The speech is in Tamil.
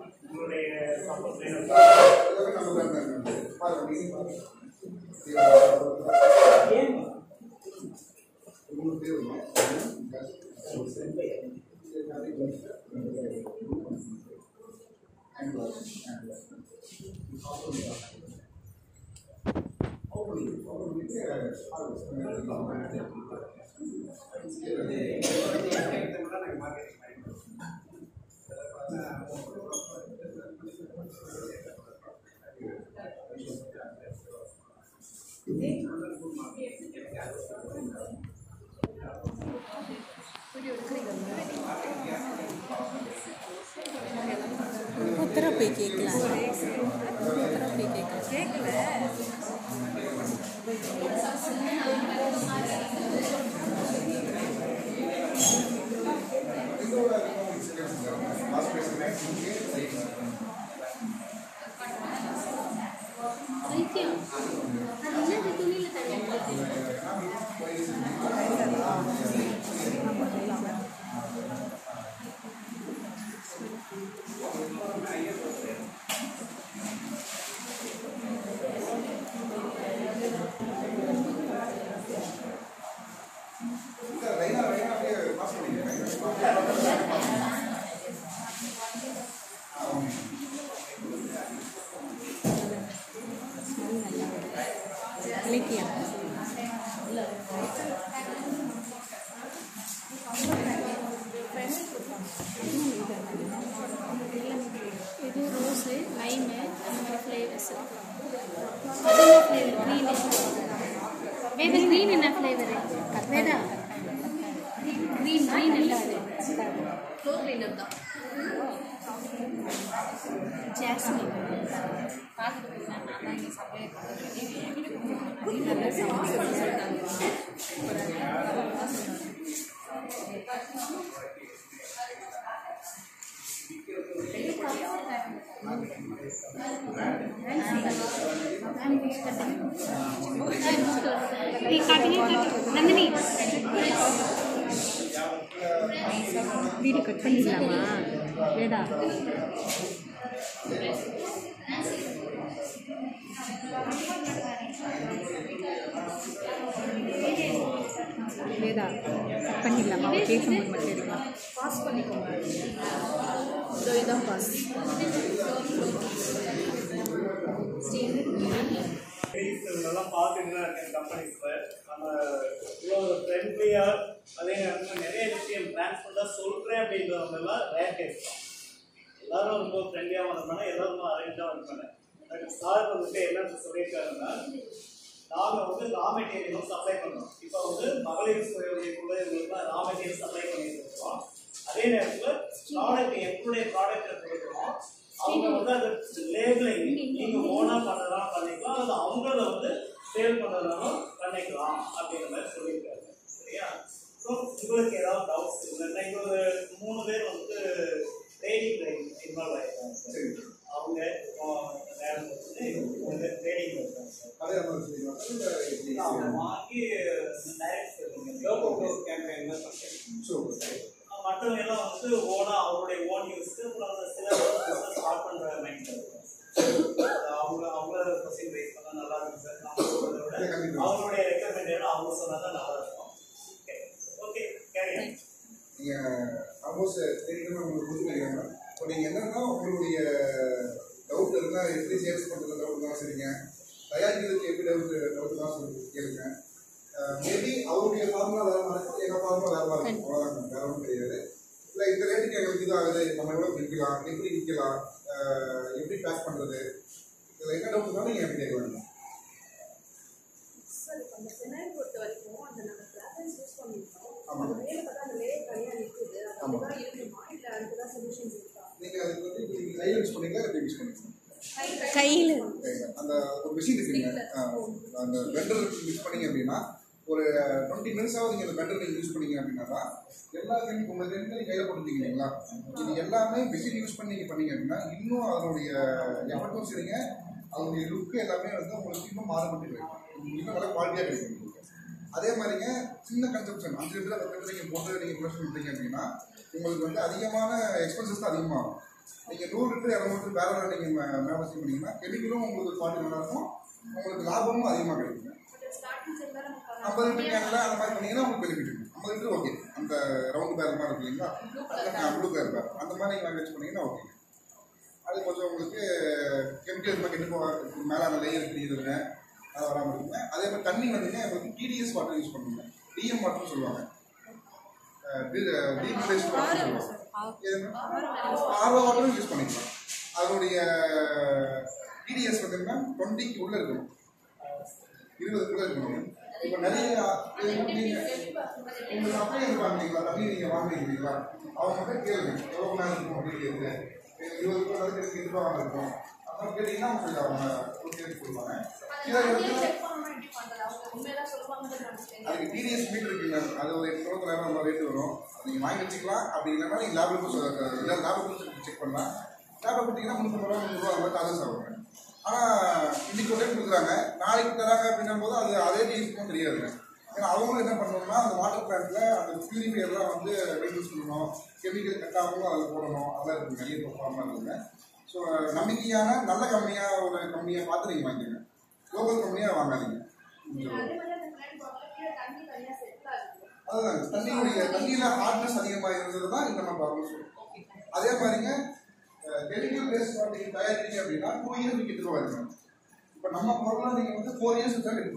உங்களுடைய சப்போர்ட் வேணும் எல்லாமே நம்ம தான் இருக்காங்க. பாருங்க, நீங்க பாருங்க. ஏன் உங்களுக்கு தேவையா? Hand wash, hand wash. உத்தர போய் கேட்கலாம் உத்தர போய் கேட்கலாம் வைத்தியம் அது என்னது துணியில தண்ணி போட்டு லைனா லைனா அப்படியே பாஸ் பண்ணிக்கிறேன் இலக்கியம் இது ரோஸு லைமு அந்த மாதிரி ஃப்ளேவர்ஸ் அது என்ன ஃப்ளேவர் க்ரீன் வேதா க்ரீன் என்ன ஃப்ளேவரு வேதா க்ரீன் க்ரீன் இல்லை அது ஃப்ளோர் கிளீனர் தான் ஜாஸ்மின் நந்தினி வீடு கட் பண்ணிடலாமா வேதா வேதா கட் பண்ணிடலாமா பேசும்போது மட்டும் இருக்கலாம் பாஸ் பண்ணிக்கோங்க இதோ இதான் பாஸ் எல்லாம் பார்த்துட்டு தான் இருக்கேன் கம்பெனிஸில் நம்ம இவ்வளோ ஃப்ரெண்ட்லியாக அதே நேரத்தில் நிறைய விஷயம் டிரான்ஸ்பரண்டாக சொல்கிறேன் அப்படின்றவங்கெல்லாம் ரேர் கேஸ் தான் எல்லாரும் ரொம்ப ஃப்ரெண்ட்லியாக வரணும்னா எல்லாரும் அரேஞ்சாக வரணும் பட் சார் வந்துட்டு என்ன சொல்லியிருக்காருன்னா நாங்கள் வந்து ரா மெட்டீரியலும் சப்ளை பண்ணுறோம் இப்போ வந்து மகளிர் சுய உதவிக்குள்ள இவங்களுக்கு ரா மெட்டீரியல் சப்ளை பண்ணிட்டு இருக்கோம் அதே நேரத்தில் ப்ராடக்ட் எங்களுடைய ப்ராடக்ட்டை கொடுக்குறோம் அவங்க வந்து அது லேபிளிங் நீங்கள் ஓனாக பண்ணலாம் பண்ணிக்கலாம் அது அவங்கள வந்து சேல் பண்ணுறதாலும் பண்ணிக்கலாம் அப்படிங்கிற மாதிரி சொல்லியிருக்காரு சரியா ஸோ உங்களுக்கு ஏதாவது டவுட்ஸ் இல்லைன்னா இங்க ஒரு மூணு பேர் வந்து ட்ரைனிங் இன்வால்வ் ஆகிருக்காங்க சரி அவங்க நேரம் வந்து மூணு பேர் ட்ரைனிங் இருக்காங்க சார் அதே மாதிரி சொல்லிடுவாங்க இல்லை எப்படி? அவங்க வாங்கி direct logo close campaign super. மற்றவங்க எல்லாம் வந்து ஓனா அவருடைய ஓன் யூஸ்க்கு அப்புறம் அந்த சில ஸ்டார்ட் பண்ற மைண்ட் அவங்க அவங்கள கொஸ்டின் ரைஸ் பண்ணா நல்லா இருக்கும் சார் நம்ம சொல்றதை விட இல்ல, கண்டிப்பா. அவங்களுடைய ரெக்கமெண்டேஷன் அவங்க சொன்னா தான் நல்லா இருக்கும் ஓகே கேரி நீங்க ஆல்மோஸ்ட் தெரியுமா உங்களுக்கு புரிஞ்சுக்கிறீங்க இப்போ நீங்க என்னன்னா உங்களுடைய டவுட் இருந்தா எப்படி சேல்ஸ் பண்றது டவுட் தான் சரிங்க தயாரிக்கிறதுக்கு எப்படி டவுட் டவுட் தான் சொல்லி கேளுங்க மேபி அவருடைய ஃபார்முலா வேற மாதிரி இருக்கும் எங்க ஃபார்முலா வேற மாதிரி இருக்கும் அவ்வளோதான் வேற ஒன்றும் கிடையாது இல்லை இந்த ரேட்டுக்கு எங்களுக்கு இது ஆகுது நம்ம எவ்வளோ விற்கலாம் எப்படி விற்கலாம் அஹ், எப்படி பேக் பண்றது இதில் என்ன டவுட் இருந்தாலும் நீங்கள் எப்படி கேட்க வேணும் சார் இப்போ அந்த செனாய் பொறுத்த வரைக்கும் அந்த நம்ம கிராஃபன்ஸ் யூஸ் பண்ணியிருக்கோம் ஆமா. அது மேலே பார்த்தா அந்த லேயர் தனியாக நிற்குது அது ஆமா. அப்படிதான் இருக்குமா இல்லை அதுக்கு தான் சொல்யூஷன்ஸ் இருக்கா நீங்கள் அதுக்கு வந்து இப்படி நீங்கள் கையில் யூஸ் பண்ணீங்களா எப்படி யூஸ் பண்ணீங்க கையில் அந்த ஒரு மிஷின் இருக்குங்க ஆ, அந்த பெண்டர் யூஸ் பண்ணீங்க அப்படின்னா ஒரு டுவெண்ட்டி மினிட்ஸாவது நீங்கள் அந்த பெண்டர் நீங்கள் யூஸ் பண்ணீங்க அப்படின்னா தான் எல்லா கணி உங்கள் ரெண்டு நீங்கள் கையில் போட்டுருக்கீங்க இல்லைங்களா இது எல்லாமே மிஷின் யூஸ் பண்ணி நீங்கள் பண்ணீங்க அப்படின்னா இன்னும் அதனுடைய எஃபர்ட்டும் சரிங்க அதனுடைய லுக்கு எல்லாமே வந்து உங்களுக்கு இன்னும் மாறுபட்டு கிடைக்கும் இன்னும் நல்லா குவாலிட்டியாக கிடைக்கும் உங்களுக்கு அதே மாதிரிங்க சின்ன கன்சப்ஷன் அஞ்சு லிட்டர் பத்து லிட்டர் நீங்கள் போட்டு நீங்கள் ப்ரொடக்ஷன் பண்ணுறீங்க அப்படின்னா உங்களுக்கு வந்து அதிகமான எக்ஸ்பென்சஸ் தான் அதிகமாகும் நீங்கள் நூறு லிட்டர் இரநூறு லிட்டர் பேரலாக நீங்கள் மேபசிங் பண்ணீங்கன்னா கெமிக்கலும் உங்களுக்கு குவாலிட்டி நல்லா இருக்கும் உங்களுக்கு லாபமும் அதிகமாக கிடைக்கும் ஸ்டார்டிங் செட் தான் நமக்கு ஐம்பது லிட்டர் கேனில் அந்த மாதிரி பண்ணீங்கன்னா உங்களுக்கு பெனிஃபிட் இருக்கும் ஐம்பது லிட்டர் ஓகே அந்த ரவுண்ட் பேர் மாதிரி இருக்கு இல்லைங்களா ப்ளூ கலர் பேர் அந்த மாதிரி நீங்கள் வாங்கி வச்சு பண்ணீங்கன்னா ஓகே அது கொஞ்சம் உங்களுக்கு கெமிக்கல் இருந்தால் கெட்டு போக மேலே அந்த லேயர் தெரியுதுங்க அது வராமல் இருக்குங்க அதே மாதிரி தண்ணி வந்துங்க உங்களுக்கு டிடிஎஸ் வாட்டர் யூஸ் பண்ணுங்க டிஎம் வாட்டர்னு சொல்லுவாங்க டீக்ளேஷன் வாட்டர் சொல்லுவாங்க ஆர்வ வாட்டரும் யூஸ் பண்ணிக்கலாம் அதனுடைய டிடிஎஸ் பார்த்தீங்கன்னா டுவெண்ட்டிக்கு உள்ளே இருக்கணும் இருபதுக்குள்ளே இருக்கணும் இப்போ நிறைய நீங்கள் உங்களுக்கு அப்படியே இருப்பாங்க இல்லைங்களா தண்ணி நீங்கள் வாங்குறீங்களா அவங்க மட்டும் கேளுங்க எவ்வளோ நேரம் இருக்கும் அப்படின்னு கேட்குது இருபது ரூபா அளவுக்கு எனக்கு இது ரூபா இருக்கும் அப்புறம் கேட்டிங்கன்னா உங்களுக்கு அவங்க கேட்டு சொல்லுவாங்க இதை வந்து செக் பண்ணணும் எப்படி பண்றது அவங்க உண்மையெல்லாம் சொல்லுவாங்கன்னு நினைச்சேன் அதுக்கு டிடிஎஸ் மீட்டர் இருக்குங்க அது ஒரு எட்டு ரூபா நேரம் அந்த ரேட்டு வரும் அது நீங்கள் வாங்கி வச்சுக்கலாம் அப்படி இல்லைன்னா நீங்கள் லேபில் போய் இல்லை லேபில் போய் செக் பண்ணலாம் லேபில் கொடுத்தீங்கன்னா முந்நூறு ரூபா முந்நூறு ரூபா அந்த மாதிரி காசு ஆகுங்க ஆனால் இன்னைக்கு ஒரு ரேட் கொடுக்குறாங்க நாளைக்கு தராங்க அப்படின்னும் போது அது அதே டீஸ்க்கும் தெரியாதுங்க ஏன்னா அவங்களும் என்ன பண்ணணும்னா அந்த வாட்டர் பிளான்ட்ல அந்த பியூரிஃபையர்லாம் வந்து மெயின்டைன்ஸ் பண்ணணும் கெமிக்கல் கட்டாகவும் அதில் போடணும் அதெல்லாம் இருக்குங்க நிறைய பர்ஃபார்மாக இருக்குங்க ஸோ நம்பிக்கையான நல்ல கம்பெனியாக ஒரு கம்பெனியாக பார்த்து நீங்கள் வாங்கிக்கோங்க லோக்கல் கம்பெனியாக வாங்காதீங்க அதே மாதிரி அந்த பிளான் பார்க்கல கீழே தண்ணி தனியா செட் ஆகுது அதுதான் தண்ணியுடைய தண்ணியில ஹார்ட்னஸ் அதிகமாக இருந்தது தான் இந்த நம்ம ப்ராப்ளம் சொல்லுவோம் அதே மாதிரிங்க கெமிக்கல் பேஸ்ட் ப்ராடக்ட் தயாரிக்கிறீங்க அப்படின்னா டூ இயர்ஸ் கிட்ட வருங்க இப்போ நம்ம பொருளை நீங்கள் வந்து ஃபோர் இயர்ஸ் தான்